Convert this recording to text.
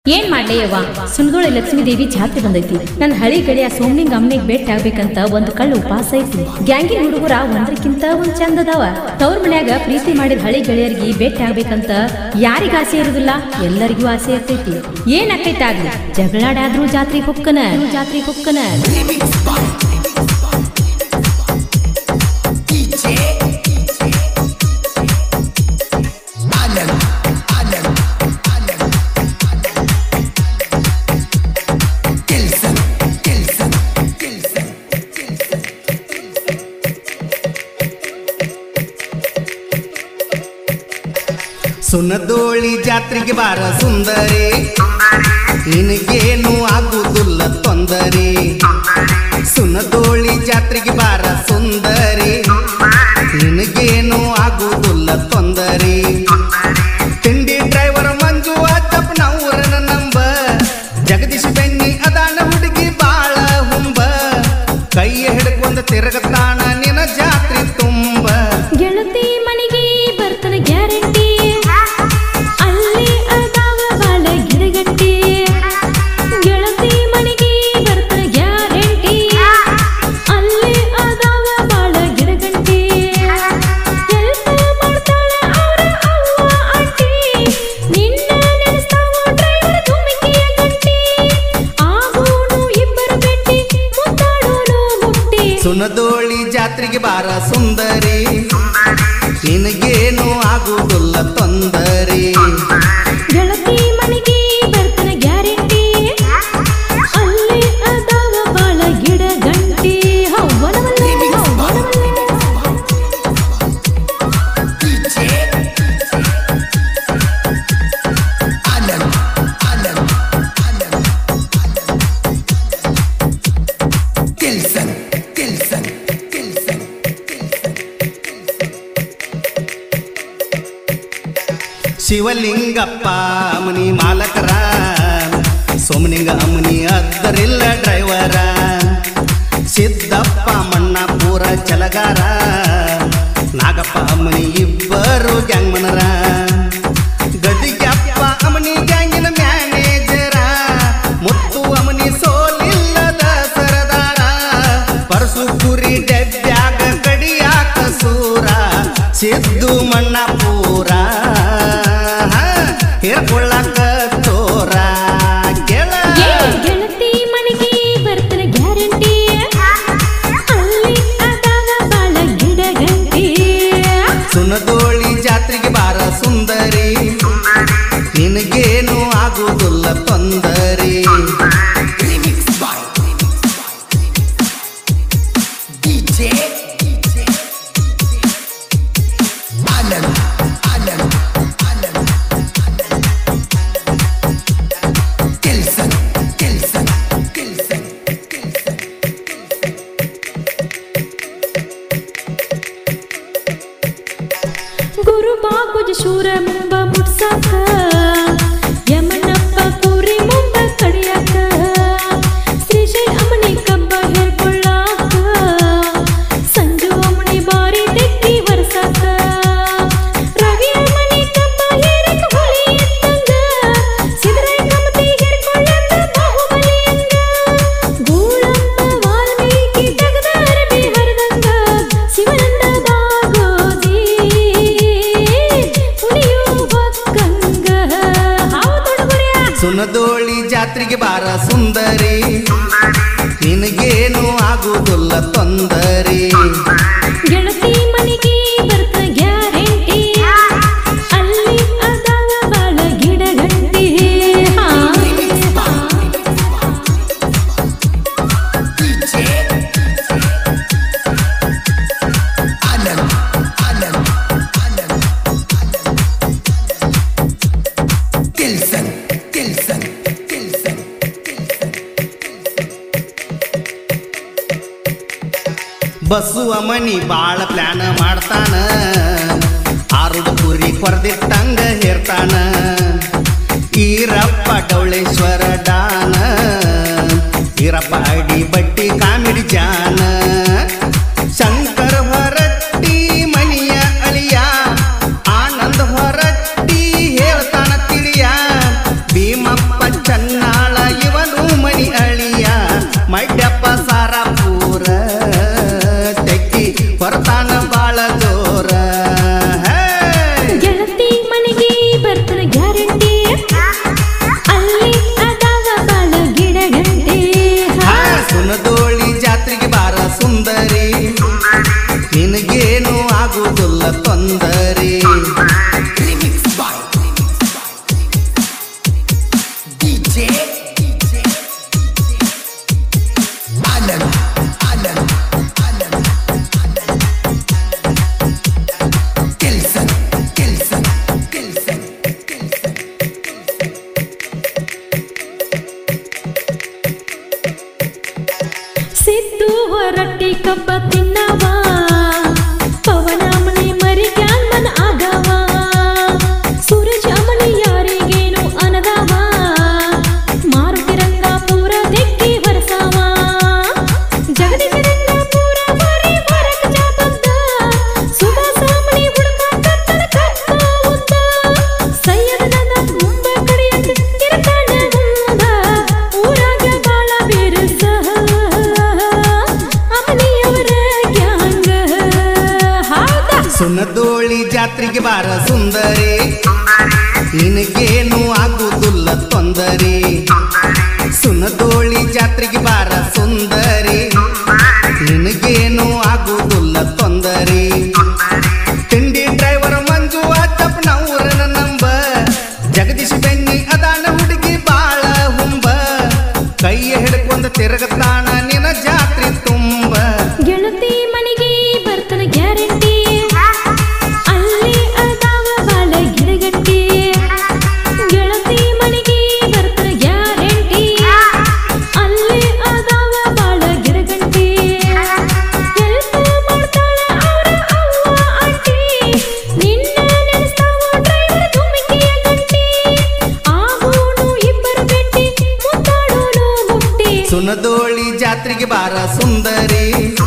ಏನ್ ಮಾಡ್ಲಿ ಯವ್ವ ಸುಣದೋಳಿ ಲಕ್ಷ್ಮೀ ದೇವಿ ಜಾತ್ರೆ ಬಂದೈತಿ ನನ್ನ ಹಳಿ ಗೆಳೆಯ ಸೋಮ್ನಿಂಗ್ ಅಮ್ಮನಿಗೆ ಭೇಟಿ ಆಗ್ಬೇಕಂತ ಒಂದು ಕಳ್ಳು ಉಪವಾಸ ಐತಿ ಗ್ಯಾಂಗಿನ ಹುಡುಗರ ಒಂದ್ರಕ್ಕಿಂತ ಒಂದ್ ಚಂದ ಅದಾವ ತವ್ರ ಮನ್ಯಾಗ ಪ್ರೀತಿ ಮಾಡಿದ ಹಳಿ ಗೆಳೆಯರಿಗೆ ಭೇಟಿ ಆಗ್ಬೇಕಂತ ಯಾರಿಗ ಆಸೆ ಇರುದಿಲ್ಲ ಎಲ್ಲರಿಗೂ ಆಸೆ ಇರ್ತೈತಿ ಏನ್ ಆಕೈತಿ ಆಗ್ಲಿ ಜಗಳಾಡಾದ್ರೂ ಜಾತ್ರೆ ಹೊಕ್ಕನ ಜಾತ್ರೆ ಹೊಕ್ಕನ ಸುನದೋಳಿ ಜಾತ್ರೆಗೆ ಬಾರ ಸುಂದರಿ ನಿನಗೇನು ಆಗುವುದಿಲ್ಲ ತೊಂದರೆ ಸುನದೋಳಿ ಜಾತ್ರೆಗೆ ಬಾರ ಸುಂದರಿ ನಿನಗೇನು ಆಗುವುದಿಲ್ಲ ತೊಂದರೆ ತಿಂಡಿ ಡ್ರೈವರ್ ಮಂಜು ಅಜ್ಜಪ್ಪನವರನ ನಂಬ ಜಗದೀಶ್ ಬೆನ್ನಿ ಅದಾನ ಹುಡುಗಿ ಬಾಳ ಹುಂಬ ಕೈ ಹಿಡ್ಕೊಂಡ ತಿರುಗತಾಣ ನಿನ ಜಾತ್ರೆ ತುಂಬ ಗೆಳತಿ ಮನೆಗೆ ಬರ್ತನ ಗ್ಯಾರಂಟಿ ಅಲ್ಲಿ ಅದಾವ ಬಾಳ ಗಿಡಗಟ್ಟಿ ಗೆಳತಿ ಮನೆಗೆ ಬರ್ತನ ಗ್ಯಾರಂಟಿ ಅಲ್ಲಿ ಅದಾವ ಬಾಳ ಗಿಡಗಂಟಿ ಕೆಲ್ಸ ಮಾಡ್ತಾಳ ಅವ್ರ ಅವ್ವ ಆಂಟಿ ನಿನ್ನ ನೆನೆಸ್ತಾವ ಡ್ರೈವರ್ ಧುಮಿಕಿಯ ಗಂಟಿ ಆಗೋನು ಇಬ್ಬರು ಭೇಟಿ ಮುತ್ತಾಡೋನು ಮುಟ್ಟಿ ಸುನದೋಳಿ ಜಾತ್ರೆಗೆ ಬಾರ ಸುಂದರಿ ನಿನಗೇನು ಆಗುವುದಿಲ್ಲ ತೊಂದರೆ ಗೆಳತಿ ಮನೆಗೆ ಬರ್ತನ ಗ್ಯಾರಂಟಿ ಅಲ್ಲಿ ಅದಾವ ಬಾಳ ಗಿಡ ಗಂಟಿ ಹವ್ವನವಲ್ಲ ಹವ್ವನವಲ್ಲ ಶಿವಲಿಂಗಪ್ಪ ಅಮನಿ ಮಾಲಕರ ಸೋಮನಿಂಗ ಅಮನಿ ಅದ್ದರಿಲ್ಲ ಡ್ರೈವರ ಸಿದ್ದಪ್ಪ ಮಣ್ಣಾಪುರ ಚಲಗಾರ ನಾಗಪ್ಪ ಅಮ್ಮನಿ ಇಬ್ಬರು ಗ್ಯಾಂಗ್ಮನರ ಗದಿಗಪ್ಪ ಅಮನಿ ಗ್ಯಾಂಗಿನ ಮ್ಯಾನೇಜರ ಮುತ್ತು ಅಮನಿ ಸೋಲಿಲ್ಲದ ಸರದಾರ ಪರಸು ಕುರಿ ಡೆಬ್ಬ್ಯಾಗ ಕಡಿಯಾಕ ಸೂರ ಸಿದ್ದು ಮಣ್ಣಾಪುರ ಹೇರ್ಕೊಳ್ಳಾಕ ಚೋರ ಗೆಳ ಏ ಗೆಳತಿ ಮನೆಗೆ ಬರ್ತನ ಗ್ಯಾರಂಟಿ ಅಲ್ಲಿ ಅದಾವ ಬಾಳ ಗಿಡ ಗಂಟಿ ಸುನದೋಳಿ ಜಾತ್ರೆಗೆ ಬಾರ ಸುಂದರಿ ನಿನಗೇನು ಆಗುವುದಿಲ್ಲ ತೊಂದರೆ ಗುರು ಬಾಗುಜ ಶೂರ ಮುಂಬ ಮುಟ್ಸಾಕ ಯಮನಪ್ಪ ಕುರಿ ಮುಂಬ ಕಡಿಯಾಕ ಶ್ರೀಶೈಲ ಅಮ್ಮನಿ ಕಬ್ಬ ಹೇರ್ಕೊಳ್ಳಾಕ ಸಂಜು ಅಮ್ಮನಿ ಬಾರಿ ತೆಕ್ಕಿ ವರ್ಸಾಕ ರವಿ ಅಮ್ಮನಿ ಕಬ್ಬ ಹೇರಕ ಹೊಳಿ ಎತ್ತಂಗ ಸಿದ್ರಾಯ ಕಮತಿ ಹೇರ್ಕೊಳ್ಳಾಕ ಬಾಹುಬಲಿ ಅಂಗ ಗೂಳಪ್ಪ ವಾಲ್ಮೀಕಿ ತೆಗ್ದ ಅರಬಿ ಹರಿದಂಗ ಶಿವನಂದ ಬಾಗೋದಿ ಉಳಿಯು ಹೊಕ್ಕಂಗ ಹಾವು ತೊಡಗುರ್ಯ ಸುನದೋಳಿ ಜಾತ್ರೆಗೆ ಬಾರ ಸುಂದರಿ ನಿನಗೇನು ಆಗುವುದಿಲ್ಲ ತೊಂದರೆ ಗೆಳತಿ ಮನೆಗೆ ಬರ್ತ ಗ್ಯಾರಂಟಿ ಅಲ್ಲಿ ಅದಾವ ಬಾಳ ಗಿಡ ಗಂಟಿ ಬಸ್ಸುವ ಮನಿ ಬಾಳ ಪ್ಲಾನ್ ಮಾಡ್ತಾನ ಆರುಡ ಕುರಿ ಕೊರ್ದಿಟ್ಟಂಗ ಹೇರ್ತಾನ ಈರಪ್ಪ ಡೌಳೇಶ್ವರ ಡಾನ ಈರಪ್ಪ ಅಡಿ ಬಟ್ಟಿ ಕಾಮಿಡಿ ಜಾನ ಶಂಕರ ಹೊರಟ್ಟಿ ಮನಿಯ ಅಳಿಯ ಆನಂದ ಹೊರಟ್ಟಿ ಹೇಳ್ತಾನ ತಿಳಿಯ ಭೀಮಪ್ಪ ಚನ್ನಾಳ ಇವನು ಮನಿ ಅಳಿಯ ಮಡ್ಯಪ್ಪ ಸಾರಾಪುರ ತೆಕ್ಕಿ ಹೊರತಾನ ಬಾಳ ಜೋರ ಹೇ! ಗೆಳತಿ ಮನೆಗೆ ಬರ್ತನ ಗ್ಯಾರಂಟಿ ಅಲ್ಲಿ ಅದಾವ ಬಾಳ ಗಿಡ ಗಂಟೆ ಹಾ, ಸುನದೋಳಿ ಜಾತ್ರೆಗೆ ಬಾರ ಸುಂದರಿ ನಿನಗೇನು ಆಗುವುದಿಲ್ಲ ತೊಂದರೆ ಸಿದ್ದು ಹೊರಟ್ಟಿ ಕಬ್ಬ ತಿನ್ನವ ಪವನ ಮಣಿ ಮರಿ ಕ್ಯಾನ್ಮನ್ ಆಗವ ಸೂರಜ ಮಣಿ ಯಾರಿಗೇನು ಅನದವ ಮಾರುತಿ ರಂಗಾಪುರ ತೆಕ್ಕಿ ಹೊರಸವ ಜಗದೀಶ ರಂಗಾಪುರ ಮರಿ ಹೊರಕ ಜಾಬಂದ ಸುಭಾಸ ಮಣಿ ಹುಡುಕ ಕತ್ತಲ ಕಪ್ಪ ಉದ್ದ ಸೈಯದನ ತುಂಬ ಕಡೆಯಂತ ಇರತಾನ ಮುಂದ ಊರಾಗ ಬಾಳ ಬಿರುಸ ಅಮನಿಯವರ ಗ್ಯಾಂಗ ಹೌದ ಸುನದೋಳಿ ಜಾತ್ರೆಗೆ ಬಾರ ಸುಂದರಿ ನಿನಗೇನು ಆಗುವುದಿಲ್ಲ ತೊಂದರೆ ಸುನದೋಳಿ ಜಾತ್ರೆಗೆ ಬಾರ ಸುಂದರಿ ನಿನಗೇನು ಆಗುವುದಿಲ್ಲ ತೊಂದರೆ ತಿಂಡಿ ಡ್ರೈವರ್ ಮಂಜು ಅಜ್ಜಪ್ಪನವ್ರನ ನಂಬ ಜಗದೀಶ್ ಬೆನ್ನಿ ಅದಾನ ಹುಡುಗಿ ಬಾಳ ಹುಂಬ ಕೈಯ ಹಿಡ್ಕೊಂಡ ತಿರುಗತಾಣ ನಿನ ಜಾತ್ರೆ ತುಂಬ ಗೆಳತಿ ಮನೆಗೆ ಬರ್ತನ ಗ್ಯಾರಂಟಿ ಅಲ್ಲಿ ಅದಾವ ಬಾಳ ಗಿಡಗಂಟಿ ಗೆಳತಿ ಮನೆಗೆ ಬರ್ತನ ಗ್ಯಾರಂಟಿ ಅಲ್ಲಿ ಅದಾವ ಬಾಳ ಗಿಡಗಂಟಿ ಕೆಲ್ಸ ಮಾಡ್ತಾಳ ಅವ್ರ ಅವ್ವ ಆಂಟಿ ನಿನ್ನ ನೆನೆಸ್ತಾವ ಡ್ರೈವರ್ ಧುಮಿಕಿಯ ಗಂಟಿ ಆಗೋನು ಇಬ್ಬರು ಬೆಟ್ಟಿ ಮುತ್ತಾಡೋನು ಮುಟ್ಟಿ ಸುನದೋಳಿ ಜಾತ್ರೆಗೆ ಬಾರ ಸುಂದರಿ